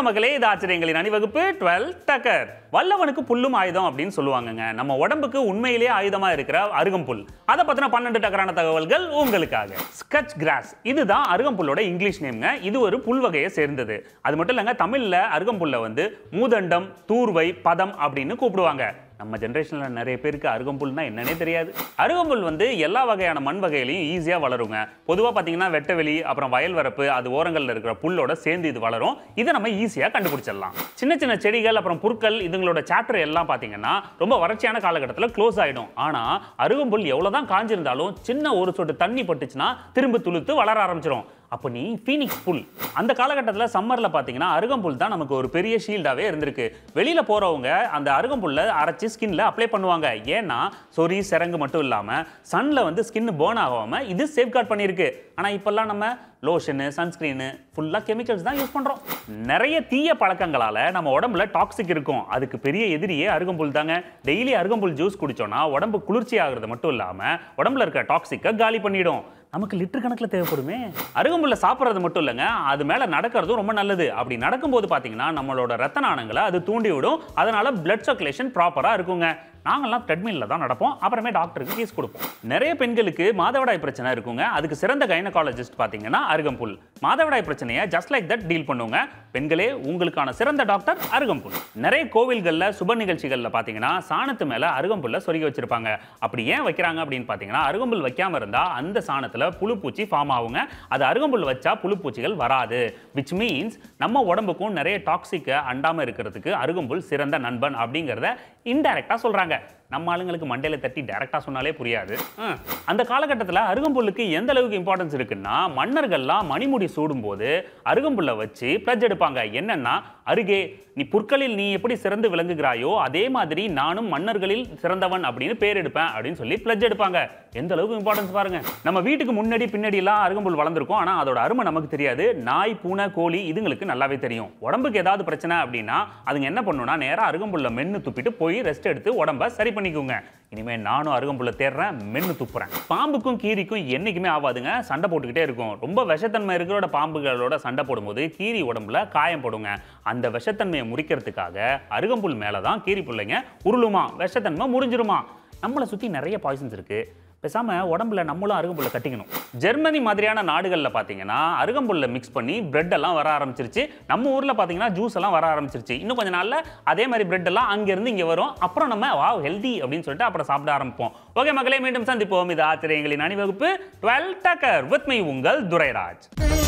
வணக்கம் மகளே இது ஆச்சரியங்களின் அணிவகுப்பு டுவெல் டக்கர் வல்லவனுக்கு புல்லும் ஆயுதம் அப்படின்னு சொல்லுவாங்கங்க நம்ம உடம்புக்கு உண்மையிலேயே ஆயுதமா இருக்கிற அருகம்புல் அதை பத்தின பன்னெண்டு டக்கரான தகவல்கள் உங்களுக்காக ஸ்கட்ச் கிராஸ் இதுதான் அருகம்புல்லோட இங்கிலீஷ் நேம்ங்க இது ஒரு புல் வகையை சேர்ந்தது அது மட்டும் இல்லைங்க தமிழ்ல அருகம்புல்லை வந்து மூதண்டம் தூர்வை பதம் அப்படின்னு கூப்பிடுவாங்க நம்ம ஜென்ரேஷனில் நிறைய பேருக்கு அருகம்புல்னா என்னன்னே தெரியாது அருகம்புல் வந்து எல்லா வகையான மண் வகையிலையும் ஈஸியாக வளருங்க பொதுவாக பார்த்தீங்கன்னா வெட்டவெளி அப்புறம் வயல் வரப்பு அது ஓரங்களில் இருக்கிற புல்லோட சேர்ந்து இது வளரும் இதை நம்ம ஈஸியாக கண்டுபிடிச்சிடலாம் சின்ன சின்ன செடிகள் அப்புறம் புற்கள் இதுங்களோட சாப்டர் எல்லாம் பார்த்தீங்கன்னா ரொம்ப வறட்சியான காலகட்டத்தில் க்ளோஸ் ஆகிடும் ஆனால் அருகம்புல் எவ்வளோதான் காஞ்சிருந்தாலும் சின்ன ஒரு சொட்டு தண்ணி பட்டுச்சுன்னா திரும்ப துளுத்து வளர ஆரம்பிச்சிடும் அப்போ நீ ஃபீனிக்ஸ் புல் அந்த காலகட்டத்தில் சம்மரில் பார்த்தீங்கன்னா அருகம்புல் தான் நமக்கு ஒரு பெரிய ஷீல்டாகவே இருந்திருக்கு வெளியில் போகிறவங்க அந்த அருகம்புல்லை அரைச்சி ஸ்கின்ல அப்ளை பண்ணுவாங்க ஏன்னா சொறி சிறங்கு மட்டும் இல்லாமல் சன்னில் வந்து ஸ்கின் பேர்ன் ஆகாமல் இது சேஃப்கார்ட் பண்ணியிருக்கு ஆனால் இப்போல்லாம் நம்ம லோஷனு சன்ஸ்க்ரீனு ஃபுல்லாக கெமிக்கல்ஸ் தான் யூஸ் பண்ணுறோம் நிறைய தீய பழக்கங்களால் நம்ம உடம்புல டாக்ஸிக் இருக்கும் அதுக்கு பெரிய எதிரியே அருகம்புல் தாங்க டெய்லி அருகம்புல் ஜூஸ் குடிச்சோன்னா உடம்பு குளிர்ச்சி ஆகுறது மட்டும் இல்லாமல் உடம்புல இருக்க டாக்ஸிக்கை காலி பண்ணிடும் நமக்கு லிட்டர் கணக்கில் தேவைப்படுமே அருகம்புல்ல சாப்பிட்றது மட்டும் இல்லைங்க அது மேலே நடக்கிறதும் ரொம்ப நல்லது அப்படி நடக்கும்போது பார்த்தீங்கன்னா நம்மளோட ரத்த நாணங்களை அது தூண்டி விடும் அதனால பிளட் சர்க்குலேஷன் ப்ராப்பராக இருக்குங்க நாங்கள்லாம் ட்ரெட்மில்ல தான் நடப்போம் அப்புறமே டாக்டருக்கு ஃபீஸ் கொடுப்போம் நிறைய பெண்களுக்கு மாதவிடாய் பிரச்சனை இருக்குங்க அதுக்கு சிறந்த கைனகாலஜிஸ்ட் பார்த்தீங்கன்னா அருகம்புல் மாதவிடாய் பிரச்சனையை ஜஸ்ட் லைக் தட் டீல் பண்ணுவாங்க பெண்களே உங்களுக்கான சிறந்த டாக்டர் அருகம்புல் நிறைய கோவில்களில் சுப நிகழ்ச்சிகளில் பார்த்தீங்கன்னா சாணத்து மேலே அருகம்புல்ல சொருகி வச்சிருப்பாங்க அப்படி ஏன் வைக்கிறாங்க அப்படின்னு பார்த்தீங்கன்னா அருகம்புல் வைக்காம இருந்தால் அந்த சாணத்தில் புழுப்பூச்சி ஃபார்ம் ஆகுங்க அது அருகம்புல் வச்சா புழுப்பூச்சிகள் வராது விச் மீன்ஸ் நம்ம உடம்புக்கும் நிறைய டாக்ஸிக்கை அண்டாமல் இருக்கிறதுக்கு அருகம்புல் சிறந்த நண்பன் அப்படிங்கிறத இன்டைரக்டாக சொல்கிறாங்க நம்ம ஆளுங்களுக்கு மண்டையில தட்டி டைரக்டா சொன்னாலே புரியாது ஹம். அந்த காலகட்டத்தில் அருகம்புல்லுக்கு எந்த அளவுக்கு இம்பார்ட்டன்ஸ் இருக்குன்னா மன்னர்கள்லாம் மணிமுடி சூடும்போது அருகம்புல்லை வச்சு பிளட்ஜ் எடுப்பாங்க என்னன்னா அருகே நீ புற்களில் நீ எப்படி சிறந்து விளங்குகிறாயோ அதே மாதிரி நானும் மன்னர்களில் சிறந்தவன் அப்படின்னு பேர் எடுப்பேன் அப்படின்னு சொல்லி பிளட்ஜ் எடுப்பாங்க எந்த அளவுக்கு இம்பார்ட்டன்ஸ் பாருங்க நம்ம வீட்டுக்கு முன்னாடி பின்னாடி எல்லாம் அருகம்புல் வளர்ந்துருக்கும் ஆனா அதோட அருமை நமக்கு தெரியாது நாய் பூனை கோழி இதுங்களுக்கு நல்லாவே தெரியும் உடம்புக்கு ஏதாவது பிரச்சனை அப்படின்னா அதுங்க என்ன பண்ணுன்னா நேரா அருகம்புல்ல மென்னு துப்பிட்டு போய் ரெஸ்ட் எடுத்து உடம்ப சரி பண்ணிக்கோங்க இனிமே நானும் அருகம்புல்ல தேடுறேன் மென்னு துப்புறேன் பாம்புக்கும் கீரிக்கும் என்னைக்குமே ஆகாதுங்க சண்டை போட்டுக்கிட்டே இருக்கும் ரொம்ப விஷத்தன்மை இருக்கிறோட பாம்புகளோட சண்டை போடும்போது கீரி உடம்புல காயம் போடுங்க அந்த விஷத்தன்மையை முறிக்கிறதுக்காக அருகம்புல் மேலே தான் கீரி பிள்ளைங்க உருளுமா விஷத்தன்மை முறிஞ்சிருமா நம்மளை சுற்றி நிறைய பாய்சன்ஸ் இருக்கு பேசாம உடம்புல நம்மளும் அருகம்புல்ல கட்டிக்கணும் ஜெர்மனி மாதிரியான நாடுகளில் பார்த்தீங்கன்னா அருகம்புல்ல மிக்ஸ் பண்ணி பிரெட் எல்லாம் வர ஆரம்பிச்சிருச்சு நம்ம ஊரில் பார்த்தீங்கன்னா ஜூஸ் எல்லாம் வர ஆரம்பிச்சிருச்சு இன்னும் கொஞ்ச நாள்ல அதே மாதிரி பிரெட் எல்லாம் அங்கேருந்து இங்கே வரும் அப்புறம் நம்ம வா ஹெல்தி அப்படின்னு சொல்லிட்டு அப்புறம் சாப்பிட ஆரம்பிப்போம் ஓகே மகளே மீண்டும் சந்திப்போம் இது ஆச்சரியங்களின் அணிவகுப்பு டுவெல் டக்கர் வித் மீ உங்கள் துரைராஜ்